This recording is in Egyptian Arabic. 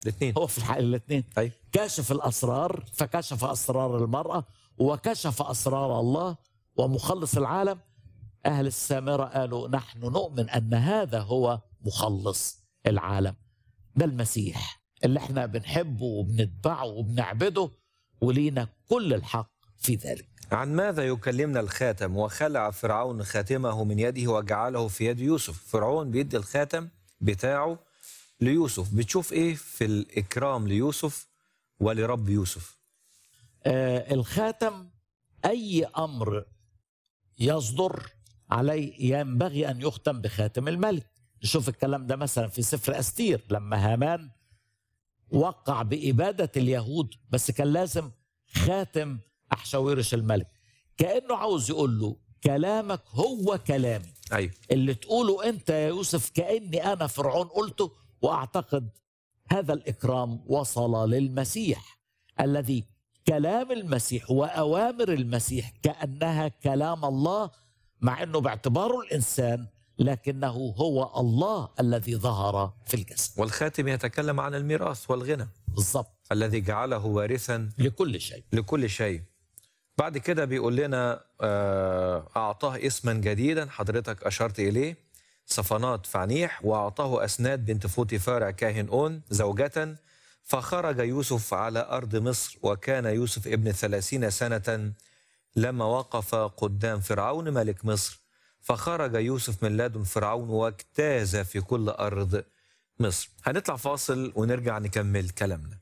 الاثنين هو في الحقيقة الاثنين أي. كاشف الأسرار فكشف أسرار المرأة وكشف أسرار الله ومخلص العالم أهل السامرة قالوا نحن نؤمن أن هذا هو مخلص العالم ده المسيح اللي احنا بنحبه وبنتبعه وبنعبده ولينا كل الحق في ذلك عن ماذا يكلمنا الخاتم وخلع فرعون خاتمه من يده وجعله في يد يوسف فرعون بيدي الخاتم بتاعه ليوسف بتشوف ايه في الإكرام ليوسف ولرب يوسف آه الخاتم أي أمر يصدر عليه ينبغي أن يختم بخاتم الملك نشوف الكلام ده مثلا في سفر أستير لما هامان وقع بإبادة اليهود بس كان لازم خاتم أحشاويرش الملك كأنه عاوز يقول له كلامك هو كلامي أيوة اللي تقوله أنت يا يوسف كأني أنا فرعون قلته وأعتقد هذا الإكرام وصل للمسيح الذي كلام المسيح وأوامر المسيح كأنها كلام الله مع أنه باعتباره الإنسان لكنه هو الله الذي ظهر في الجسد والخاتم يتكلم عن الميراث والغنى بالضبط الذي جعله وارثا لكل شيء لكل شيء بعد كده بيقول لنا آه، أعطاه اسما جديدا حضرتك أشرت إليه صفنات فعنيح وأعطاه أسناد بنت فوتيفار كاهن أون زوجة فخرج يوسف على أرض مصر وكان يوسف ابن ثلاثين سنة لما وقف قدام فرعون ملك مصر فخرج يوسف من لدن فرعون واجتاز في كل أرض مصر هنطلع فاصل ونرجع نكمل كلامنا